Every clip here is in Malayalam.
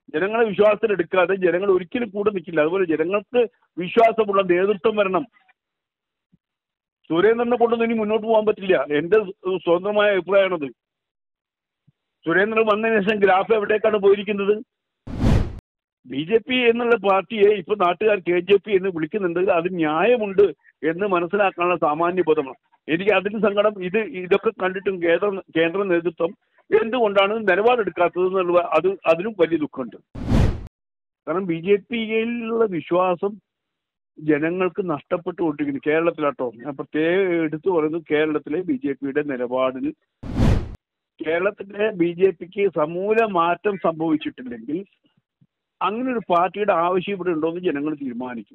ജനങ്ങളെ വിശ്വാസത്തിൽ എടുക്കാതെ ജനങ്ങൾ ഒരിക്കലും കൂടെ നിൽക്കില്ല അതുപോലെ ജനങ്ങൾക്ക് വിശ്വാസമുള്ള നേതൃത്വം വരണം സുരേന്ദ്രനെ കൊണ്ടൊന്നും ഇനി മുന്നോട്ട് പോകാൻ പറ്റില്ല എന്റെ സ്വന്തമായ അഭിപ്രായമാണത് സുരേന്ദ്രൻ വന്നതിന് ശേഷം ഗ്രാഫ് എവിടേക്കാണ് പോയിരിക്കുന്നത് ബി ജെ പി എന്നുള്ള പാർട്ടിയെ ഇപ്പൊ നാട്ടുകാർ കെ ജെ പി എന്ന് വിളിക്കുന്നുണ്ട് അത് ന്യായമുണ്ട് എന്ന് മനസ്സിലാക്കാനുള്ള സാമാന്യ ബോധമാണ് എനിക്ക് അതിന് സങ്കടം ഇത് ഇതൊക്കെ കണ്ടിട്ടും കേന്ദ്ര കേന്ദ്ര നേതൃത്വം എന്തുകൊണ്ടാണ് നിലപാടെടുക്കാത്തത് എന്നുള്ള അത് അതിനും വലിയ ദുഃഖമുണ്ട് കാരണം ബി ജെ പിയിലുള്ള വിശ്വാസം ജനങ്ങൾക്ക് നഷ്ടപ്പെട്ടുകൊണ്ടിരിക്കുന്നു കേരളത്തിലാട്ടോ ഞാൻ പ്രത്യേകം എടുത്തു പറയുന്നത് കേരളത്തിലെ ബി ജെ പിയുടെ നിലപാടിൽ കേരളത്തിലെ ബി ജെ പിക്ക് സമൂല മാറ്റം സംഭവിച്ചിട്ടില്ലെങ്കിൽ അങ്ങനെ ഒരു പാർട്ടിയുടെ ആവശ്യം ഇവിടെ ഉണ്ടോയെന്ന് ജനങ്ങൾ തീരുമാനിക്കും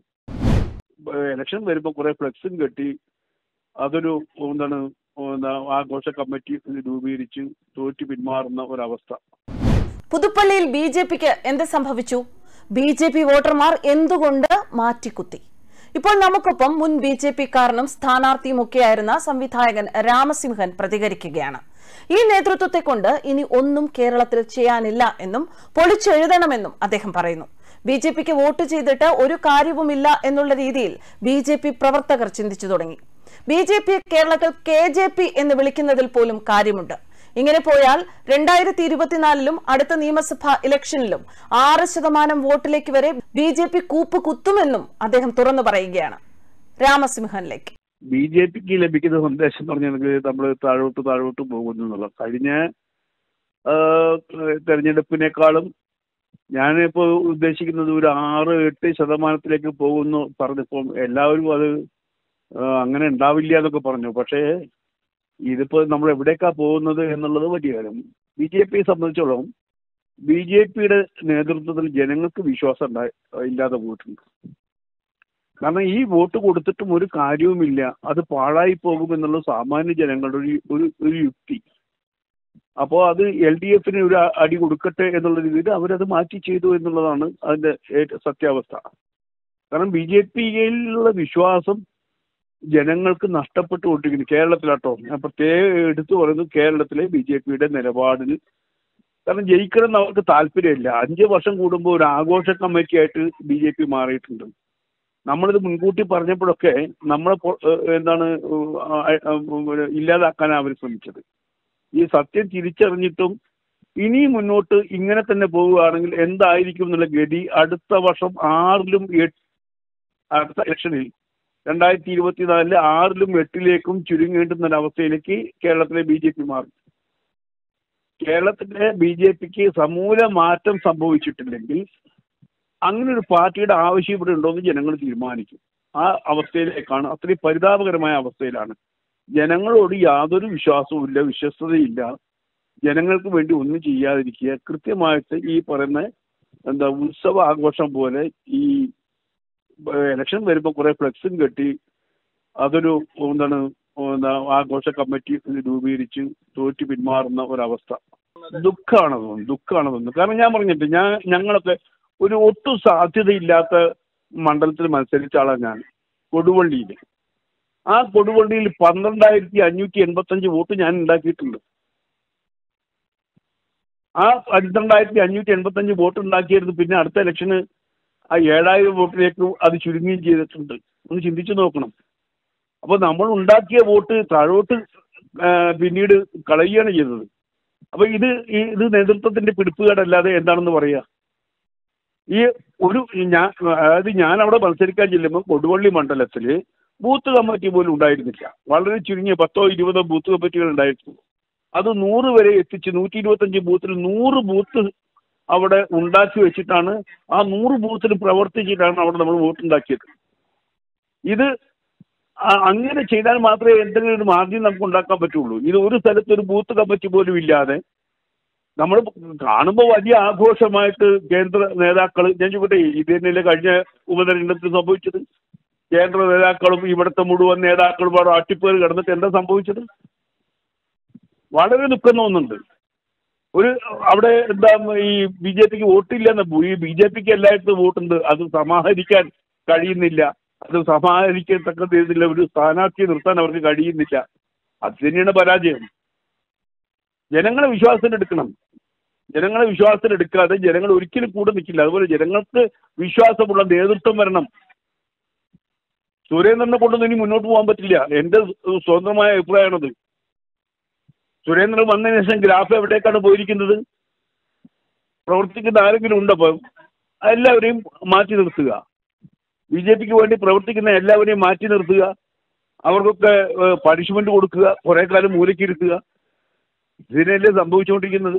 ഇലക്ഷൻ വരുമ്പോൾ കുറെ ഫ്ലെക്സും കെട്ടി അതൊരു എന്താണ് എന്താ ആഘോഷ കമ്മിറ്റി രൂപീകരിച്ച് തോറ്റു പിന്മാറുന്ന ഒരവസ്ഥ പുതുപ്പള്ളിയിൽ ബി ജെ പിക്ക് എന്ത് സംഭവിച്ചു ബി ജെ പി വോട്ടർമാർ എന്തുകൊണ്ട് മാറ്റിക്കുത്തി ഇപ്പോൾ നമുക്കൊപ്പം മുൻ ബി ജെ പി കാരനും സ്ഥാനാർത്ഥിയുമൊക്കെയായിരുന്ന സംവിധായകൻ രാമസിംഹൻ പ്രതികരിക്കുകയാണ് ഈ നേതൃത്വത്തെ കൊണ്ട് ഇനി ഒന്നും കേരളത്തിൽ ചെയ്യാനില്ല എന്നും പൊളിച്ചെഴുതണമെന്നും അദ്ദേഹം പറയുന്നു ബി ജെ പിക്ക് വോട്ട് ചെയ്തിട്ട് ഒരു കാര്യവുമില്ല എന്നുള്ള രീതിയിൽ ബി ജെ പി പ്രവർത്തകർ ചിന്തിച്ചു തുടങ്ങി ബി ജെ പി കേരളത്തിൽ കെ ജെ പി എന്ന് വിളിക്കുന്നതിൽ പോലും കാര്യമുണ്ട് ഇങ്ങനെ പോയാൽ രണ്ടായിരത്തി ഇരുപത്തിനാലിലും അടുത്ത നിയമസഭാ ഇലക്ഷനിലും ആറ് ശതമാനം വോട്ടിലേക്ക് വരെ ബി ജെ പി കൂപ്പ് കുത്തുമെന്നും അദ്ദേഹം തുറന്നു പറയുകയാണ് രാമസിംഹനിലേക്ക് ബി ജെ പിക്ക് ലഭിക്കുന്ന സന്ദേശം എന്ന് പറഞ്ഞാൽ നമ്മൾ താഴോട്ട് താഴോട്ട് പോകുന്നു എന്നുള്ള കഴിഞ്ഞ ആ, തെരഞ്ഞെടുപ്പിനേക്കാളും ഞാനിപ്പോൾ ഉദ്ദേശിക്കുന്നത് ഒരു ആറ് എട്ട് ശതമാനത്തിലേക്ക് പോകുന്നു പറഞ്ഞപ്പോൾ എല്ലാവരും അത് ആ, അങ്ങനെ ഉണ്ടാവില്ല എന്നൊക്കെ പറഞ്ഞു പക്ഷേ ഇതിപ്പോ നമ്മൾ എവിടേക്കാ പോകുന്നത് എന്നുള്ളത് വലിയ കാര്യം ബി ജെ പിയെ സംബന്ധിച്ചോളം ബി ജെ പിയുടെ നേതൃത്വത്തിൽ ജനങ്ങൾക്ക് വിശ്വാസം ഉണ്ടായി ഇല്ലാതെ പോയിട്ടുണ്ട് കാരണം ഈ വോട്ട് കൊടുത്തിട്ടും ഒരു കാര്യവുമില്ല അത് പാഴായി പോകുമെന്നുള്ള സാമാന്യ ജനങ്ങളുടെ ഒരു ഒരു ഒരു യുക്തി അപ്പോൾ അത് എൽ ഡി എഫിന് ഒരു അ- അടി കൊടുക്കട്ടെ എന്നുള്ള രീതിയിൽ അവരത് മാറ്റി ചെയ്തു എന്നുള്ളതാണ് അതിന്റെ ഏറ്റ- സത്യാവസ്ഥ കാരണം ബി ജെ പിയിലുള്ള വിശ്വാസം ജനങ്ങൾക്ക് നഷ്ടപ്പെട്ടുകൊണ്ടിരിക്കുന്നു കേരളത്തിലാട്ടോ ഞാൻ പ്രത്യേകം എടുത്തു പറയുന്നത് കേരളത്തിലെ ബി ജെ പിയുടെ നിലപാടിൽ കാരണം ജയിക്കണം എന്ന് അവർക്ക് താല്പര്യമില്ല അഞ്ച് വർഷം കൂടുമ്പോൾ ഒരു ആഘോഷ കമ്മിറ്റിയായിട്ട് ബി ജെ പി മാറിയിട്ടുണ്ട് നമ്മളിത് മുൻകൂട്ടി പറഞ്ഞപ്പോഴൊക്കെ നമ്മളെ പൊ- ഏഹ് എന്താണ് ഉം, ആ, ആ, ഉം, ഇല്ലാതാക്കാനാണ് അവർ ശ്രമിച്ചത് ഈ സത്യം തിരിച്ചറിഞ്ഞിട്ടും ഇനി മുന്നോട്ട് ഇങ്ങനെ തന്നെ പോവുകയാണെങ്കിൽ എന്തായിരിക്കും എന്നുള്ള ഗതി അടുത്ത വർഷം ആറിലും എട്ട് അടുത്ത ഇലക്ഷനിൽ രണ്ടായിരത്തി ഇരുപത്തിനാലില് ആറിലും എട്ടിലേക്കും ചുരുങ്ങേണ്ടുന്ന ഒരവസ്ഥയിലേക്ക് കേരളത്തിലെ ബി ജെ പി മാറും കേരളത്തിലെ ബി ജെ പിക്ക് സമൂല മാറ്റം സംഭവിച്ചിട്ടില്ലെങ്കിൽ അങ്ങനെ ഒരു പാർട്ടിയുടെ ആവശ്യം ഇവിടെ ഉണ്ടോ എന്ന് ജനങ്ങൾ തീരുമാനിക്കും ആ അവസ്ഥയിലേക്കാണ് അത്രയും പരിതാപകരമായ അവസ്ഥയിലാണ് ജനങ്ങളോട് യാതൊരു വിശ്വാസവും ഇല്ല വിശ്വസ്തതയില്ല ജനങ്ങൾക്ക് വേണ്ടി ഒന്നും ചെയ്യാതിരിക്കുക കൃത്യമായിട്ട് ഈ പറയുന്ന എന്താ ഉത്സവ ആഘോഷം പോലെ ഈ ഇലക്ഷൻ വരുമ്പോൾ കുറെ ഫ്ലെക്സും കെട്ടി അതൊരു എന്താണ് എന്താ ആഘോഷ കമ്മിറ്റി രൂപീകരിച്ച് തോറ്റു പിന്മാറുന്ന ഒരവസ്ഥ ദുഃഖമാണ് തോന്നുന്നു ദുഃഖമാണ് തോന്നുന്നു കാരണം ഞാൻ പറഞ്ഞിട്ട് ഞാൻ ഞങ്ങളൊക്കെ ഒരു ഒട്ടും സാധ്യതയില്ലാത്ത മണ്ഡലത്തിൽ മത്സരിച്ച ആളാണ് ഞാൻ കൊടുവള്ളിയിൽ ആ കൊടുവള്ളിയിൽ പന്ത്രണ്ടായിരത്തി അഞ്ഞൂറ്റി എൺപത്തഞ്ച് വോട്ട് ഞാൻ ഉണ്ടാക്കിയിട്ടുണ്ട് ആ പന്ത്രണ്ടായിരത്തി അഞ്ഞൂറ്റി എൺപത്തഞ്ച് വോട്ട് ഉണ്ടാക്കിയിരുന്നു പിന്നെ അടുത്ത ഇലക്ഷന് ആ ഏഴായിരം വോട്ടിലേക്ക് അത് ചുരുങ്ങുകയും ചെയ്തിട്ടുണ്ട് ഒന്ന് ചിന്തിച്ചു നോക്കണം അപ്പോൾ നമ്മൾ ഉണ്ടാക്കിയ വോട്ട് താഴോട്ട് ആ, പിന്നീട് കളയുകയാണ് ചെയ്തത് അപ്പോൾ ഇത് ഈ ഇത് നേതൃത്വത്തിന്റെ പിടിപ്പുകേടല്ലാതെ എന്താണെന്ന് പറയുക ഈ ഒരു ഞാൻ അതായത് ഞാൻ അവിടെ മത്സരിക്കാൻ ചെല്ലുമ്പോൾ കൊടുവള്ളി മണ്ഡലത്തിൽ ബൂത്ത് കമ്മിറ്റി പോലും ഉണ്ടായിരുന്നില്ല വളരെ ചുരുങ്ങിയ പത്തോ ഇരുപതോ ബൂത്ത് കമ്മിറ്റികൾ ഉണ്ടായിരുന്നു അത് നൂറ് വരെ എത്തിച്ച് നൂറ്റി ഇരുപത്തഞ്ച് ബൂത്തിൽ നൂറ് ബൂത്ത് അവിടെ ഉണ്ടാക്കി വെച്ചിട്ടാണ് ആ നൂറ് ബൂത്തിൽ പ്രവർത്തിച്ചിട്ടാണ് അവിടെ നമ്മൾ വോട്ട് ഉണ്ടാക്കിയത് ഇത് ആ- അങ്ങനെ ചെയ്താൽ മാത്രമേ എന്തെങ്കിലും ഒരു മാർജിൻ നമുക്ക് ഉണ്ടാക്കാൻ പറ്റുള്ളൂ ഇത് ഒരു സ്ഥലത്ത് ഒരു ബൂത്ത് കമ്മിറ്റി പോലും ഇല്ലാതെ നമ്മൾ കാണുമ്പോൾ വലിയ ആഘോഷമായിട്ട് കേന്ദ്ര നേതാക്കൾ ഞാൻ ചോദിക്കട്ടെ ഇത് തന്നെയല്ലേ കഴിഞ്ഞ ഉപതെരഞ്ഞെടുപ്പിൽ സംഭവിച്ചത് കേന്ദ്ര നേതാക്കളും ഇവിടുത്തെ മുഴുവൻ നേതാക്കളും അവിടെ അട്ടിപ്പേർ കിടന്നിട്ട് എന്താ സംഭവിച്ചത് വളരെ ദുഃഖം തോന്നുന്നുണ്ട് ഒരു അവിടെ എന്താ ഈ ബി ജെ പിക്ക് വോട്ടില്ലെന്ന് ഈ ബി ജെ പിക്ക് എല്ലായിടത്തും വോട്ടുണ്ട് അത് സമാഹരിക്കാൻ കഴിയുന്നില്ല അത് സമാഹരിക്കത്തക്ക രീതിയിലുള്ള ഒരു സ്ഥാനാർത്ഥിയെ നിർത്താൻ അവർക്ക് കഴിയുന്നില്ല അത് തന്നെയാണ് പരാജയം ജനങ്ങളെ വിശ്വാസത്തിലെടുക്കണം ജനങ്ങളെ വിശ്വാസത്തിലെടുക്കാതെ ജനങ്ങൾ ഒരിക്കലും കൂടെ നിൽക്കില്ല അതുപോലെ ജനങ്ങൾക്ക് വിശ്വാസമുള്ള നേതൃത്വം വരണം സുരേന്ദ്രനെ കൊണ്ടൊന്നും ഇനി മുന്നോട്ട് പോകാൻ പറ്റില്ല എന്റെ സ്വന്തമായ അഭിപ്രായമാണത് സുരേന്ദ്രൻ വന്നതിന് ശേഷം ഗ്രാഫ് എവിടേക്കാണ് പോയിരിക്കുന്നത് പ്രവർത്തിക്കുന്ന ആരെങ്കിലും ഉണ്ടപ്പം എല്ലാവരെയും മാറ്റി നിർത്തുക ബി ജെ പിക്ക് വേണ്ടി പ്രവർത്തിക്കുന്ന എല്ലാവരെയും മാറ്റി നിർത്തുക അവർക്കൊക്കെ പണിഷ്മെന്റ് കൊടുക്കുക കുറെ കാലം മൂലക്കിരുത്തുക ഇതിനല്ലേ സംഭവിച്ചുകൊണ്ടിരിക്കുന്നത്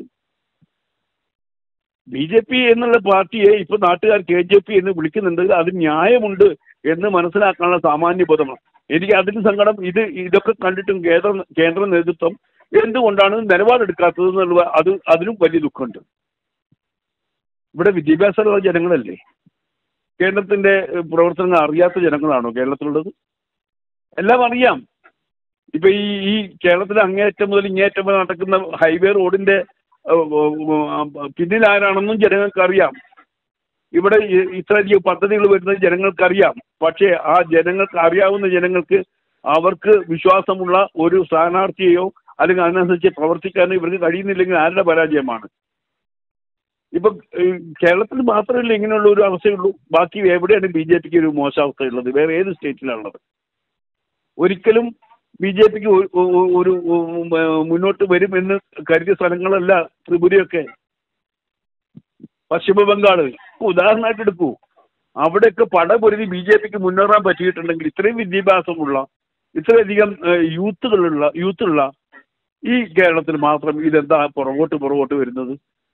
ബി ജെ പി എന്നുള്ള പാർട്ടിയെ ഇപ്പൊ നാട്ടുകാർ കെ ജെ പി എന്ന് വിളിക്കുന്നുണ്ട് അത് ന്യായമുണ്ട് എന്ന് മനസ്സിലാക്കാനുള്ള സാമാന്യ ബോധമാണ് എനിക്ക് അതിന് സങ്കടം ഇത് ഇതൊക്കെ കണ്ടിട്ടും കേന്ദ്ര കേന്ദ്ര നേതൃത്വം എന്തുകൊണ്ടാണ് നിലപാടെടുക്കാത്തത് എന്നുള്ള അത് അതിനും വലിയ ദുഃഖമുണ്ട് ഇവിടെ വിദ്യാഭ്യാസമുള്ള ജനങ്ങളല്ലേ കേരളത്തിന്റെ പ്രവർത്തനങ്ങൾ അറിയാത്ത ജനങ്ങളാണോ കേരളത്തിലുള്ളത് എല്ലാം അറിയാം ഇപ്പൊ ഈ ഈ കേരളത്തിലെ അങ്ങേയറ്റം മുതൽ ഇങ്ങേയറ്റം വരെ നടക്കുന്ന ഹൈവേ റോഡിന്റെ പിന്നിൽ ആരാണെന്നും ജനങ്ങൾക്ക് അറിയാം ഇവിടെ ഇത്രയധികം പദ്ധതികൾ വരുന്നത് ജനങ്ങൾക്കറിയാം പക്ഷേ ആ ജനങ്ങൾക്ക് അറിയാവുന്ന ജനങ്ങൾക്ക് അവർക്ക് വിശ്വാസമുള്ള ഒരു സ്ഥാനാർത്ഥിയെയോ അല്ലെങ്കിൽ അതിനനുസരിച്ച് പ്രവർത്തിക്കാനോ ഇവർക്ക് കഴിയുന്നില്ലെങ്കിൽ ആരുടെ പരാജയമാണ് ഇപ്പൊ കേരളത്തിൽ മാത്രമല്ല ഇങ്ങനെയുള്ള ഒരു അവസ്ഥയുള്ളൂ ബാക്കി എവിടെയാണ് ബി ജെ പിക്ക് ഒരു മോശാവസ്ഥയുള്ളത് വേറെ ഏത് സ്റ്റേറ്റിലാണുള്ളത് ഒരിക്കലും ബി ജെ പിക്ക് ഒരു മുന്നോട്ട് വരും എന്ന് കരുതിയ സ്ഥലങ്ങളല്ല ത്രിപുരയൊക്കെ പശ്ചിമ ബംഗാൾ ഉദാഹരണമായിട്ട് എടുക്കൂ അവിടെയൊക്കെ പടപൊരുതി ബി ജെ പിക്ക് മുന്നേറാൻ പറ്റിയിട്ടുണ്ടെങ്കിൽ ഇത്രയും വിദ്യാഭ്യാസമുള്ള ഇത്രയധികം യൂത്തുകളുള്ള യൂത്തുള്ള ഈ കേരളത്തിൽ മാത്രം ഇതെന്താ പുറകോട്ട് പുറകോട്ട് വരുന്നത്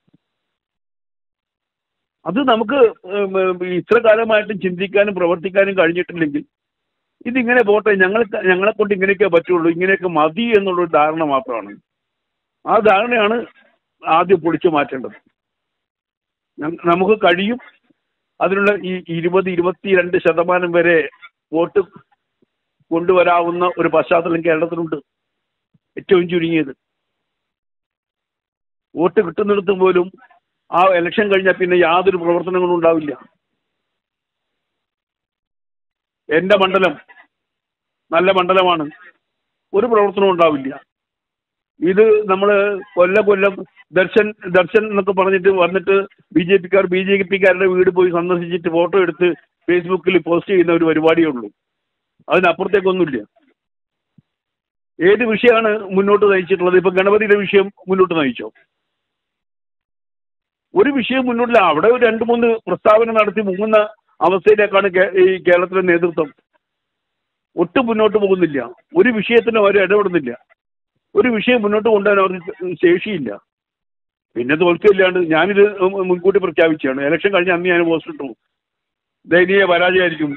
അത് നമുക്ക് ഇത്ര കാലമായിട്ടും ചിന്തിക്കാനും പ്രവർത്തിക്കാനും കഴിഞ്ഞിട്ടില്ലെങ്കിൽ ഇതിങ്ങനെ പോട്ടെ ഞങ്ങൾ ഞങ്ങളെ കൊണ്ട് ഇങ്ങനെയൊക്കെ പറ്റുള്ളൂ ഇങ്ങനെയൊക്കെ മതി എന്നുള്ളൊരു ധാരണ മാത്രമാണ് ആ ധാരണയാണ് ആദ്യം പൊളിച്ചു മാറ്റേണ്ടത് നമുക്ക് കഴിയും അതിനുള്ള ഈ ഇരുപത് ഇരുപത്തിരണ്ട് ശതമാനം വരെ വോട്ട് കൊണ്ടുവരാവുന്ന ഒരു പശ്ചാത്തലം കേരളത്തിലുണ്ട് ഏറ്റവും ചുരുങ്ങിയത് വോട്ട് കിട്ടുന്നിടത്തും പോലും ആ ഇലക്ഷൻ കഴിഞ്ഞാൽ പിന്നെ യാതൊരു പ്രവർത്തനങ്ങളും ഉണ്ടാവില്ല എന്റെ മണ്ഡലം നല്ല മണ്ഡലമാണ് ഒരു പ്രവർത്തനവും ഉണ്ടാവില്ല ഇത് നമ്മൾ കൊല്ല കൊല്ലം ദർശൻ ദർശൻ എന്നൊക്കെ പറഞ്ഞിട്ട് വന്നിട്ട് ബി ജെ പിക്കാർ ബി ജെ പിക്കാരുടെ വീട് പോയി സന്ദർശിച്ചിട്ട് ഫോട്ടോ എടുത്ത് ഫേസ്ബുക്കിൽ പോസ്റ്റ് ചെയ്യുന്ന ഒരു പരിപാടിയേ ഉള്ളൂ അതിനപ്പുറത്തേക്കൊന്നുമില്ല ഏത് വിഷയമാണ് മുന്നോട്ട് നയിച്ചിട്ടുള്ളത് ഇപ്പൊ ഗണപതിയുടെ വിഷയം മുന്നോട്ട് നയിച്ചോ ഒരു വിഷയം മുന്നോട്ടില്ല അവിടെ ഒരു രണ്ട് മൂന്ന് പ്രസ്താവന നടത്തി മുങ്ങുന്ന അവസ്ഥയിലേക്കാണ് ഈ കേരളത്തിലെ നേതൃത്വം ഒട്ടും മുന്നോട്ട് പോകുന്നില്ല ഒരു വിഷയത്തിന് അവർ ഇടപെടുന്നില്ല ഒരു വിഷയം മുന്നോട്ട് കൊണ്ടുപോകാൻ അവർക്ക് ശേഷിയില്ല പിന്നെ തോൽക്കില്ലാണ്ട് ഞാനിത് മുൻകൂട്ടി പ്രഖ്യാപിച്ചാണ് ഇലക്ഷൻ കഴിഞ്ഞ അന്ന് ഞാൻ പോസ്റ്റ് ഇട്ടു ദയനീയ പരാജയമായിരിക്കും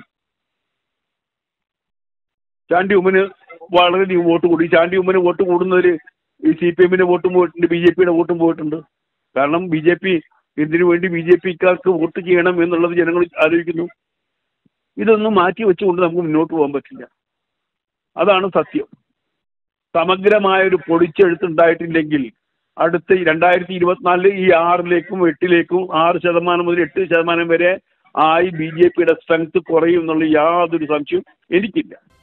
ചാണ്ടി ഉമ്മന് വളരെയധികം വോട്ട് കൂടി ചാണ്ടി ഉമ്മന് വോട്ട് കൂടുന്നതിൽ ഈ സി പി എമ്മിന്റെ വോട്ടും പോയിട്ടുണ്ട് ബി ജെ പിയുടെ വോട്ടും പോയിട്ടുണ്ട് കാരണം ബി ജെ പി എന്തിനു വേണ്ടി ബി ജെ പിക്കാർക്ക് വോട്ട് ചെയ്യണം എന്നുള്ളത് ജനങ്ങൾ ആലോചിക്കുന്നു ഇതൊന്നും മാറ്റി വെച്ചുകൊണ്ട് നമുക്ക് മുന്നോട്ട് പോകാൻ പറ്റില്ല അതാണ് സത്യം സമഗ്രമായ ഒരു പൊടിച്ചെഴുത്തുണ്ടായിട്ടില്ലെങ്കിൽ അടുത്ത രണ്ടായിരത്തി ഇരുപത്തിനാലില് ഈ ആറിലേക്കും എട്ടിലേക്കും ആറ് ശതമാനം മുതൽ എട്ട് ശതമാനം വരെ ആയി ബി ജെ പിയുടെ സ്ട്രെങ്ത് കുറയും എന്നുള്ള യാതൊരു സംശയവും എനിക്കില്ല